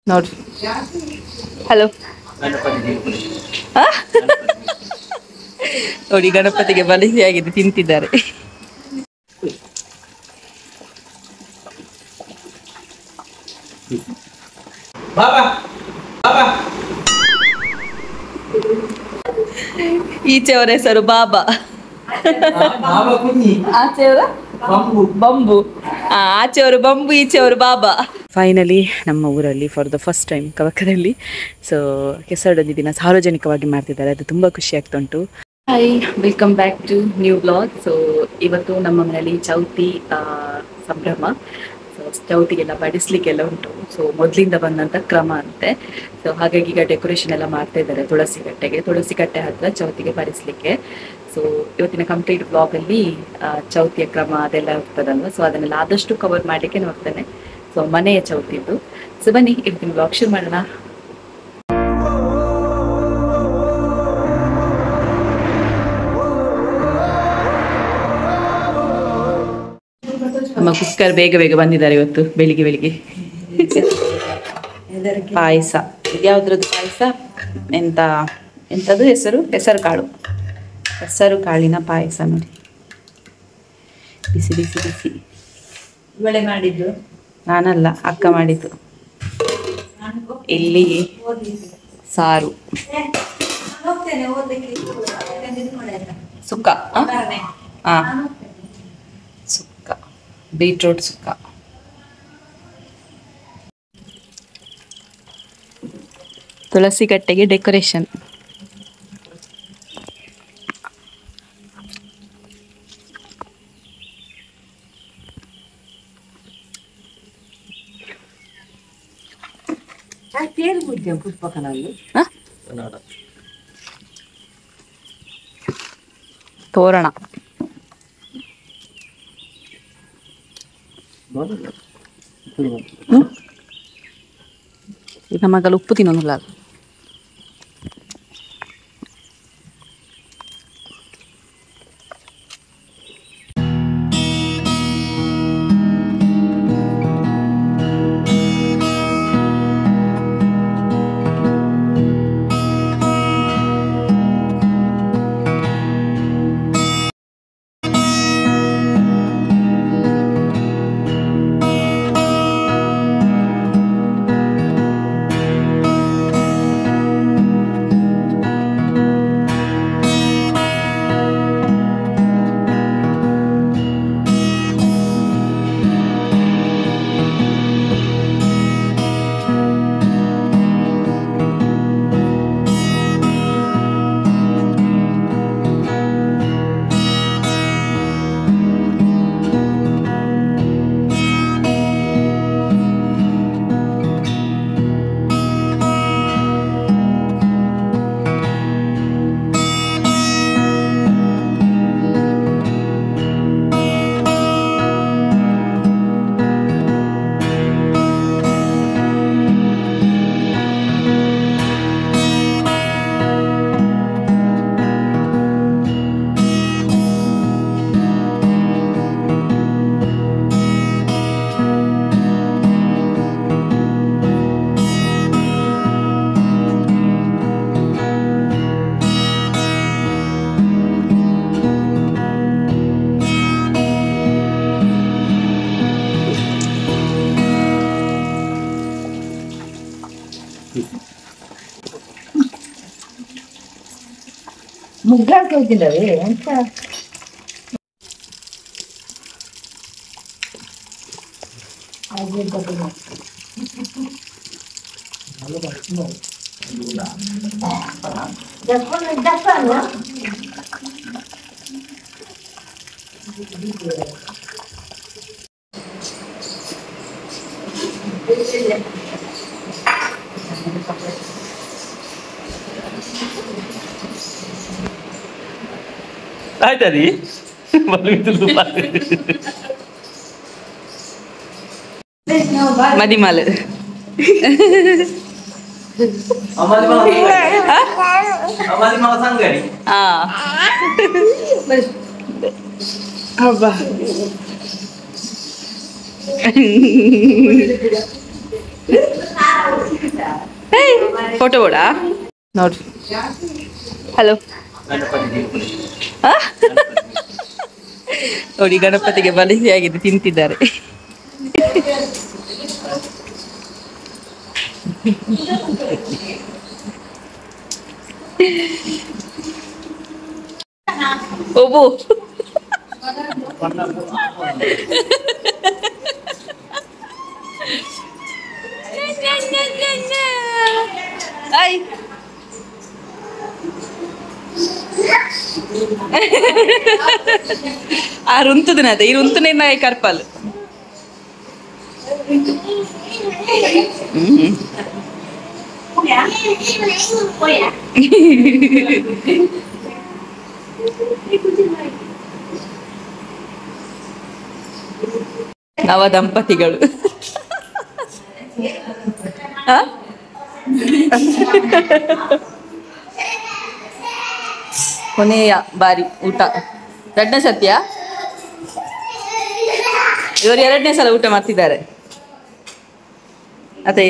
ನೋಡ್ರಿ ಹಲೋ ನೋಡಿ ಗಣಪತಿಗೆ ಬಲಿಸಿಯಾಗಿದೆ ತಿಂತಿದ್ದಾರೆ ಬಾಬಾ ಬಾಬಾ ಈಚೆಯವರ ಹೆಸರು ಬಾಬಾ ಬಾಬಾ ಕುഞ്ഞി ಆಚೆಯವರ ಬಂಬು ಬಂಬು ಆ, ಆಚೆಯವರು ಬಂಬು ಈಚೆಯವರು ಬಾಬಾ ಫೈನಲಿ ನಮ್ಮ ಊರಲ್ಲಿ ಫಾರ್ ದ ಫಸ್ಟ್ ಟೈಮ್ ಕವಕದಲ್ಲಿ ಸೊ ಕೆಸರಡೊಂದು ದಿನ ಸಾರ್ವಜನಿಕವಾಗಿ ಮಾಡ್ತಿದ್ದಾರೆ ಅದು ತುಂಬ ಖುಷಿ ಆಗ್ತಾ ಉಂಟು hi welcome back to new blog so ಇವತ್ತು ನಮ್ಮ ಮನೆಯಲ್ಲಿ ಚೌತಿ ಆ, ಸಂಭ್ರಮ ಸೊ ಚೌತಿಗೆಲ್ಲ ಬಡಿಸ್ಲಿಕ್ಕೆಲ್ಲ ಉಂಟು ಸೊ ಮೊದಲಿಂದ ಬಂದಂಥ ಕ್ರಮ ಅಂತೆ ಸೊ ಹಾಗಾಗಿ ಈಗ ಡೆಕೋರೇಷನ್ ಎಲ್ಲ ಮಾಡ್ತಾ ಇದ್ದಾರೆ ತುಳಸಿ ಕಟ್ಟೆಗೆ ತುಳಸಿ ಕಟ್ಟೆ ಹತ್ರ ಚೌತಿಗೆ ಬಡಿಸ್ಲಿಕ್ಕೆ ಸೊ ಇವತ್ತಿನ ಕಂಪ್ಲೀಟ್ ಬ್ಲಾಗಲ್ಲಿ ಚೌತಿಯ ಕ್ರಮ ಅದೆಲ್ಲ ಇರ್ತದಲ್ವ ಸೊ ಅದನ್ನೆಲ್ಲ ಆದಷ್ಟು ಕವರ್ ಮಾಡಲಿಕ್ಕೆ ನೋಡ್ತೇನೆ ಸೊ ಮನೆಯ ಚೌತಿದ್ದು ಸೊ ಬನ್ನಿ ಇವತ್ತಿನ ಬ್ಲಾಗ್ ಶುರು ಮಾಡೋಣ ನಮ್ಮ ಕುಕ್ಕರ್ ಬೇಗ ಬೇಗ ಬಂದಿದ್ದಾರೆ ಇವತ್ತು ಬೆಳಿಗ್ಗೆ ಬೆಳಿಗ್ಗೆ ಪಾಯಸ ಇದ್ಯಾವ್ದ್ರದ್ದು ಪಾಯಸ ಎಂತ ಎಂಥದ್ದು ಹೆಸರು ಹೆಸರು ಕಾಳು ಹೆಸರು ಕಾಳಿನ ಪಾಯಸ ನೋಡಿ ಬಿಸಿ ಬಿಸಿ ಬಿಸಿ ಇವಳೆ ಮಾಡಿದ್ದು ನಾನಲ್ಲ ಅಕ್ಕ ಮಾಡಿದ್ದು ಇಲ್ಲಿ ಸಾರು ಹೋಗ್ತೇನೆ ಓದ್ಲಿಕ್ಕೆ ಸುಕ್ಕ ಆ? ಆ ಸುಕ್ಕ ಬೀಟ್ರೂಟ್ ಸುಕ್ಕ ತುಳಸಿ ಕಟ್ಟೆಗೆ ಡೆಕೋರೇಷನ್ ಸೇರ್ಬಿಡ್ತೇವೆ ಪುಷ್ಪಕನಲ್ಲಿ ತೋರಣ ಹ್ಮ್? ಈಗ ಮಗಲು ಉಪ್ಪು ತಿನ್ನೋದಿಲ್ಲ ಅದು ಮುಗ್ಗಾಕ್ಕೆ ಹೋಗಿಲ್ಲವೇ ಅಂತ ಆಯ್ತಾ ರೀ ಮದಿಮಾಲ್ ಅಮ್ಮದಿ ಮಗ ಅಮ್ಮದಿ ಮಗ ಸಂಗಡಿ ಆ ಫೋಟೋ ಕೂಡ ನೋಡ್ರಿ ಹಲೋ ನೋಡಿ ಗಣಪತಿಗೆ ಬಲಿಸಿಯಾಗಿದೆ ತಿಂತಿದ್ದಾರೆ ಒಬ್ಬು Ay. ఆ రుంతుదినది ఈ రుంతునే నా కరపాలు ನವ ದಂಪತಿಗಳು ಆ? ಕೊನೆಯ ಬಾರಿ ಊಟ ಎರಡನೇ ಸತ್ಯ ಇವರು ಎರಡನೇ ಸಲ ಊಟ ಮಾಡ್ತಿದ್ದಾರೆ ಅದೇ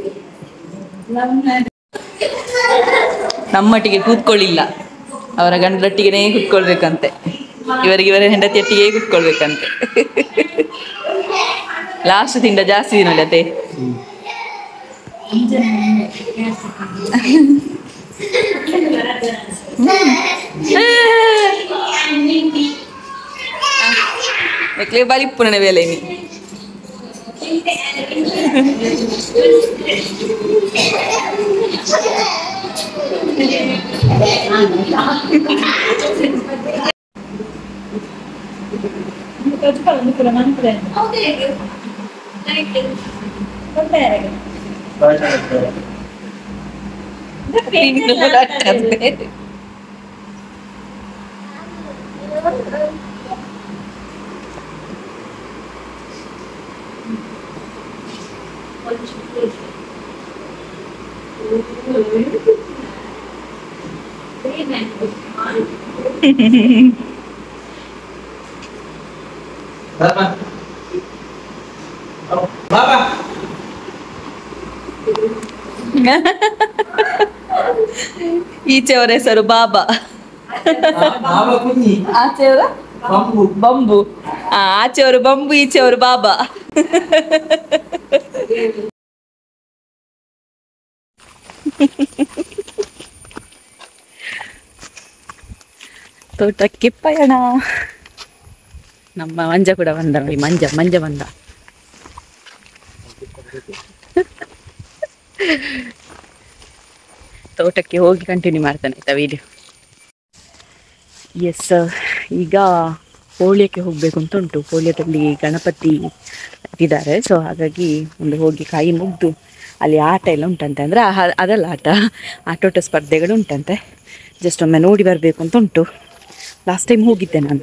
ನಮ್ಮೊಟ್ಟಿಗೆ ಕೂತ್ಕೊಳ್ಳಿಲ್ಲ ಅವರ ಗಂಡರೊಟ್ಟಿಗೆನೇ ಕೂತ್ಕೊಳ್ಬೇಕಂತೆ ಇವರಿಗೆ ಇವರ ಹೆಂಡತಿಯೊಟ್ಟಿಗೆ ಕೂತ್ಕೊಳ್ಬೇಕಂತೆ ಲಾಸ್ಟ್ ತಿಂಡ ಜಾಸ್ತಿ ದಿನ ಅದೇ Ekle balik pun na bela ini. ಬಾಬಾ ಬಾಬಾ ಈಚೆಯವರ ಹೆಸರು ಬಾಬಾ ಬಾಬಾ ಕುഞ്ഞി ಆಚೆಯವರ ಬಂಬು ಬಂಬು ಆ, ಆಚೆಯವರು ಬಂಬು ಈಚೆಯವರು ಬಾಬಾ ತೋಟಕ್ಕೆ ಪಯಣ ನಮ್ಮ ಮಂಜ ಕೂಡ ಬಂದ ನೋಡಿ ಮಂಜ ಮಂಜ ಬಂದ ತೋಟಕ್ಕೆ ಹೋಗಿ ಕಂಟಿನ್ಯೂ ಮಾಡ್ತಾನೆ ಆಯ್ತಾ ವಿಡಿಯೋ ಎಸ್ ಈಗ ಪೋಳ್ಯಕ್ಕೆ ಹೋಗಬೇಕು ಅಂತ ಉಂಟು ಪೋಳ್ಯದಲ್ಲಿ ಗಣಪತಿ ಇಟ್ಟಿದ್ದಾರೆ ಸೊ ಹಾಗಾಗಿ ಒಂದು ಹೋಗಿ ಕಾಯಿ ಮುಗ್ದು ಅಲ್ಲಿ ಆಟ ಎಲ್ಲ ಉಂಟಂತೆ ಅಂದರೆ ಅದಲ್ಲ ಆಟ ಆಟೋಟ ಸ್ಪರ್ಧೆಗಳು ಉಂಟಂತೆ ಜಸ್ಟ್ ಒಮ್ಮೆ ನೋಡಿ ಬರಬೇಕು ಅಂತ ಉಂಟು ಲಾಸ್ಟ್ ಟೈಮ್ ಹೋಗಿದ್ದೆ ನಾನು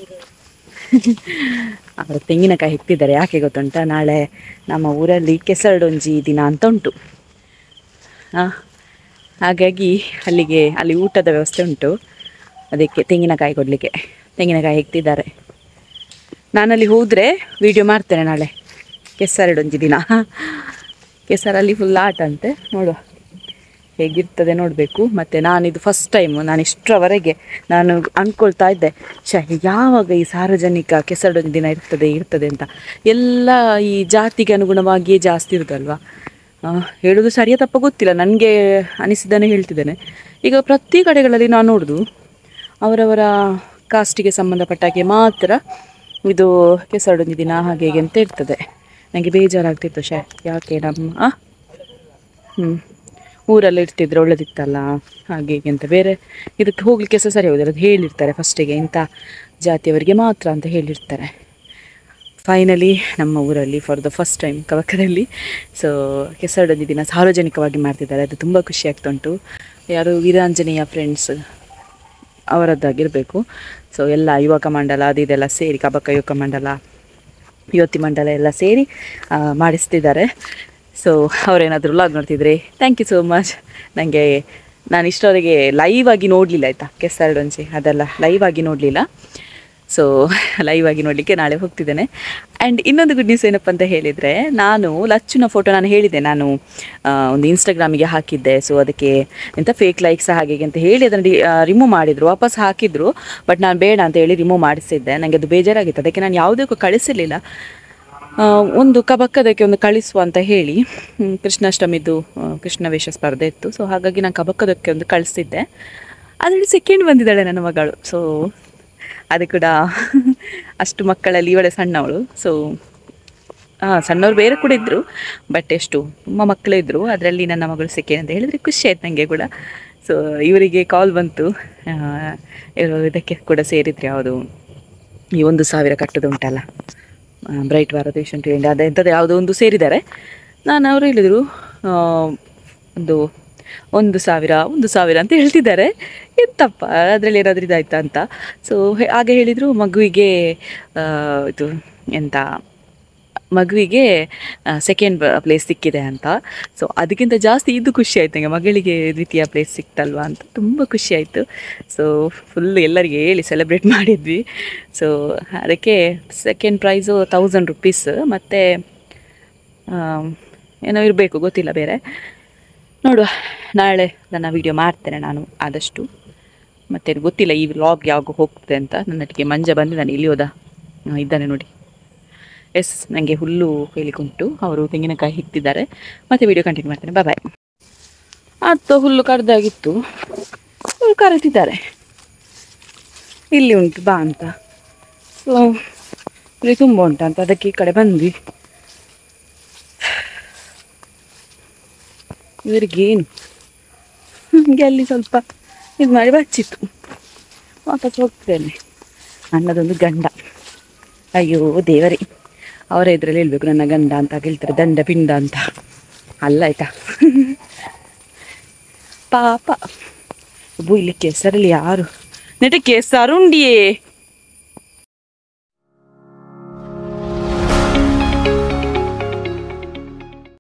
ಅವರು ತೆಂಗಿನಕಾಯಿ ಹೆಕ್ತಿದ್ದಾರೆ ಯಾಕೆ ಗೊತ್ತುಂಟ ನಾಳೆ ನಮ್ಮ ಊರಲ್ಲಿ ಕೆಸರಡೊಂಜಿ ದಿನ ಅಂತ ಉಂಟು ಹಾಂ ಹಾಗಾಗಿ ಅಲ್ಲಿಗೆ ಅಲ್ಲಿ ಊಟದ ವ್ಯವಸ್ಥೆ ಉಂಟು ಅದಕ್ಕೆ ತೆಂಗಿನಕಾಯಿ ಕೊಡಲಿಕ್ಕೆ ತೆಂಗಿನಕಾಯಿ ಹೆಕ್ತಿದ್ದಾರೆ ನಾನಲ್ಲಿ ಹೋದರೆ ವಿಡಿಯೋ ಮಾಡ್ತೇನೆ ನಾಳೆ ಕೆಸರಡೊಂಜಿ ದಿನ ಕೆಸರಲ್ಲಿ ಫುಲ್ ಆಟ ಅಂತೆ ನೋಡುವ ಹೇಗಿರ್ತದೆ ನೋಡಬೇಕು ಮತ್ತು ನಾನಿದು ಫಸ್ಟ್ ಟೈಮು ನಾನು ಇಷ್ಟರವರೆಗೆ ನಾನು ಅಂದ್ಕೊಳ್ತಾ ಇದ್ದೆ ಶ ಯಾವಾಗ ಈ ಸಾರ್ವಜನಿಕ ಕೆಸರಡೊಂದು ದಿನ ಇರ್ತದೆ ಇರ್ತದೆ ಅಂತ ಎಲ್ಲ ಈ ಜಾತಿಗೆ ಅನುಗುಣವಾಗಿಯೇ ಜಾಸ್ತಿ ಇರುತ್ತಲ್ವಾ ಆ, ಹೇಳೋದು ಸರಿಯಾ ತಪ್ಪ ಗೊತ್ತಿಲ್ಲ ನನಗೆ ಅನಿಸಿದ್ದನ್ನೇ ಹೇಳ್ತಿದ್ದೇನೆ ಈಗ ಪ್ರತಿ ಕಡೆಗಳಲ್ಲಿ ನಾನು ನೋಡೋದು ಅವರವರ ಕಾಸ್ಟಿಗೆ ಸಂಬಂಧಪಟ್ಟ ಹಾಗೆ ಮಾತ್ರ ಇದು ಕೆಸರಡೊಂದು ದಿನ ಹಾಗೆ ಹೀಗೆ ಅಂತ ಇರ್ತದೆ ನನಗೆ ಬೇಜಾರಾಗ್ತಿತ್ತು ಶೇ ಯಾಕೆ ನಮ್ಮ ಆ? ಹ್ಞೂ ಊರಲ್ಲಿ ಇರ್ತಿದ್ರೆ ಒಳ್ಳೇದಿತ್ತಲ್ಲ ಹಾಗೆ ಹೀಗೆ ಅಂತ ಬೇರೆ ಇದಕ್ಕೆ ಹೋಗ್ಲಿಕ್ಕೆ ಸಹ ಸರಿ ಹೋಗುದಿಲ್ಲ ಅದು ಹೇಳಿರ್ತಾರೆ ಫಸ್ಟಿಗೆ ಇಂಥ ಜಾತಿಯವರಿಗೆ ಮಾತ್ರ ಅಂತ ಹೇಳಿರ್ತಾರೆ ಫೈನಲಿ ನಮ್ಮ ಊರಲ್ಲಿ ಫಾರ್ ದ ಫಸ್ಟ್ ಟೈಮ್ ಕವಕದಲ್ಲಿ ಸೊ ಕೆಸರಡೊಂದಿ ದಿನ ಸಾರ್ವಜನಿಕವಾಗಿ ಮಾಡ್ತಿದ್ದಾರೆ ಅದು ತುಂಬ ಖುಷಿ ಆಗ್ತಾ ಉಂಟು ಯಾರು ವೀರಾಂಜನೇಯ ಫ್ರೆಂಡ್ಸ್ ಅವರದ್ದಾಗಿರಬೇಕು ಸೊ ಎಲ್ಲ ಯುವಕ ಮಂಡಲ ಅದು ಇದೆಲ್ಲ ಸೇರಿ ಕಬಕ ಯುವಕ ಮಂಡಲ ಯುವತಿ ಮಂಡಲ ಎಲ್ಲ ಸೇರಿ ಆ, ಮಾಡಿಸ್ತಿದ್ದಾರೆ ಸೊ ಅವರೇನಾದರೂ ಲಾಗ್ ನೋಡ್ತಿದ್ರೆ ಥ್ಯಾಂಕ್ ಯು ಸೋ ಮಚ್ ನನಗೆ ನಾನು ಇಷ್ಟವರೆಗೆ ಲೈವ್ ಆಗಿ ನೋಡಲಿಲ್ಲ ಆಯಿತಾ ಕೆಸರಡೊಂಚಿ ಅದೆಲ್ಲ ಲೈವ್ ಆಗಿ ನೋಡಲಿಲ್ಲ ಸೊ ಲೈವ್ ಆಗಿ ನೋಡಲಿಕ್ಕೆ ನಾಳೆ ಹೋಗ್ತಿದ್ದೇನೆ ಆ್ಯಂಡ್ ಇನ್ನೊಂದು ಗುಡ್ ನ್ಯೂಸ್ ಏನಪ್ಪ ಅಂತ ಹೇಳಿದರೆ ನಾನು ಲಚ್ಚುನ ಫೋಟೋ ನಾನು ಹೇಳಿದೆ ನಾನು ಆ, ಒಂದು ಇನ್ಸ್ಟಾಗ್ರಾಮಿಗೆ ಹಾಕಿದ್ದೆ ಸೊ ಅದಕ್ಕೆ ಎಂಥ ಫೇಕ್ ಲೈಕ್ಸ್ ಹಾಗೆ ಹೀಗೆ ಅಂತ ಹೇಳಿ ಅದನ್ನು ರಿಮೂವ್ ಮಾಡಿದರು ವಾಪಸ್ ಹಾಕಿದ್ರು ಬಟ್ ನಾನು ಬೇಡ ಅಂತ ಹೇಳಿ ರಿಮೂವ್ ಮಾಡಿಸಿದ್ದೆ ನನಗೆ ಅದು ಬೇಜಾರಾಗಿತ್ತು ಅದಕ್ಕೆ ನಾನು ಯಾವುದಕ್ಕೂ ಕಳಿಸಿರಲಿಲ್ಲ ಆ, ಒಂದು ಕಬಕ್ಕದಕ್ಕೆ ಒಂದು ಕಳಿಸುವ ಅಂತ ಹೇಳಿ ಹ್ಮ್, ಕೃಷ್ಣಾಷ್ಟಮಿದು ಆ, ಕೃಷ್ಣ ವೇಷ ಸ್ಪರ್ಧೆ ಇತ್ತು ಸೊ ಹಾಗಾಗಿ ನಾನು ಕಬಕ್ಕದಕ್ಕೆ ಒಂದು ಕಳಿಸಿದ್ದೆ ಅದರಲ್ಲಿ ಸೆಕೆಂಡ್ ಬಂದಿದ್ದಾಳೆ ನನ್ನ ಮಗಳು ಸೊ ಅದು ಕೂಡ ಅಷ್ಟು ಮಕ್ಕಳಲ್ಲಿ ಇವಳೆ ಸಣ್ಣವಳು ಸೊ ಹಾಂ ಸಣ್ಣವ್ರು ಬೇರೆ ಕೂಡ ಇದ್ದರು ಬಟ್ ಎಷ್ಟು ತುಂಬ ಮಕ್ಕಳು ಇದ್ದರು ಅದರಲ್ಲಿ ನನ್ನ ಮಗಳು ಸೆಕೆಂಡ್ ಅಂತ ಹೇಳಿದ್ರೆ ಖುಷಿ ಆಯ್ತು ನನಗೆ ಕೂಡ ಸೊ ಇವರಿಗೆ ಕಾಲ್ ಬಂತು ಆ, ಇವರು ಇದಕ್ಕೆ ಕೂಡ ಸೇರಿದ್ರು ಯಾವುದು ಈ ಒಂದು ಸಾವಿರ ಕಟ್ಟೋದು ಉಂಟಲ್ಲ ಬ್ರೈಟ್ ಭಾರತ್ ವಿಷನ್ ಟ್ವೆಂಟಿ ಅದು ಎಂಥದ್ದು ಯಾವುದೋ ಒಂದು ಸೇರಿದ್ದಾರೆ ನಾನು ಅವರು ಹೇಳಿದರು ಆ, ಒಂದು ಒಂದು ಸಾವಿರ ಒಂದು ಸಾವಿರ ಅಂತ ಹೇಳ್ತಿದ್ದಾರೆ ಎಂತಪ್ಪ ಅದರಲ್ಲಿ ಏನಾದರೂ ಇದಾಯ್ತಾ ಅಂತ ಸೊ ಹಾಗೆ ಹೇಳಿದರು ಮಗುವಿಗೆ ಆ, ಇದು ಎಂತ ಮಗುವಿಗೆ ಸೆಕೆಂಡ್ ಪ್ಲೇಸ್ ಸಿಕ್ಕಿದೆ ಅಂತ ಸೊ ಅದಕ್ಕಿಂತ ಜಾಸ್ತಿ ಇದು ಖುಷಿ ಆಯ್ತು ನನಗೆ ಮಗಳಿಗೆ ದ್ವಿತೀಯ ಪ್ಲೇಸ್ ಸಿಕ್ತಲ್ವಾ ಅಂತ ತುಂಬ ಖುಷಿ ಆಯಿತು ಸೊ ಫುಲ್ ಎಲ್ಲರಿಗೆ ಹೇಳಿ ಸೆಲೆಬ್ರೇಟ್ ಮಾಡಿದ್ವಿ ಸೊ ಅದಕ್ಕೆ ಸೆಕೆಂಡ್ ಪ್ರೈಸು ತೌಸಂಡ್ ರುಪೀಸ್ ಮತ್ತು ಏನೋ ಇರಬೇಕು ಗೊತ್ತಿಲ್ಲ ಬೇರೆ ನೋಡುವ ನಾಳೆ ನನ್ನ ವಿಡಿಯೋ ಮಾಡ್ತೇನೆ ನಾನು ಆದಷ್ಟು ಮತ್ತು ಗೊತ್ತಿಲ್ಲ ಈ ವ್ಲಾಗ್ ಯಾವಾಗ ಹೋಗ್ತದೆ ಅಂತ ನನ್ನೊಟ್ಟಿಗೆ ಮಂಜ ಬಂದಿದ್ದಾನೆ ಇಲ್ಲಿ ಹೋದ ಆ, ಇದ್ದಾನೆ ನೋಡಿ ಎಸ್ ನನಗೆ ಹುಲ್ಲು ಹೇಳಿಕೊಂಟು ಅವರು ತೆಂಗಿನಕಾಯಿ ಹಿಕ್ತಿದ್ದಾರೆ ಮತ್ತೆ ವಿಡಿಯೋ ಕಂಟಿನ್ಯೂ ಮಾಡ್ತೇನೆ ಬಾಯ್ ಅದು ಹುಲ್ಲು ಕಡ್ದಾಗಿತ್ತು ಹುಲ್ಲು ಕರೆತಿದ್ದಾರೆ ಇಲ್ಲಿ ಉಂಟು ಬಾ ಅಂತ ಸೊ ಇಲ್ಲಿ ತುಂಬ ಉಂಟಂತ ಅದಕ್ಕೆ ಈ ಕಡೆ ಬಂದ್ವಿ ಇವರಿಗೇನು ಹಂಗೆ ಅಲ್ಲಿ ಸ್ವಲ್ಪ ಇದು ಮಾಡಿ ಬಚ್ಚಿತ್ತು ವಾಪಸ್ ಹೋಗ್ತೇನೆ ನನ್ನದೊಂದು ಗಂಡ ಅಯ್ಯೋ ದೇವರೇ ಅವರ ಇದ್ರಲ್ಲಿ ಹೇಳ್ಬೇಕು ನನ್ನ ಗಂಡ ಅಂತ ಹೇಳ್ತಾರೆ ದಂಡ ಪಿಂಡ ಅಂತ ಅಲ್ಲ ಆಯ್ತಾ ಪಾಪ ಒಬ್ಬ ಇಲ್ಲಿ ಕೆಸರಲ್ಲಿ ಯಾರು ನೆಟ ಕೆಸರುಂಡಿಯೇ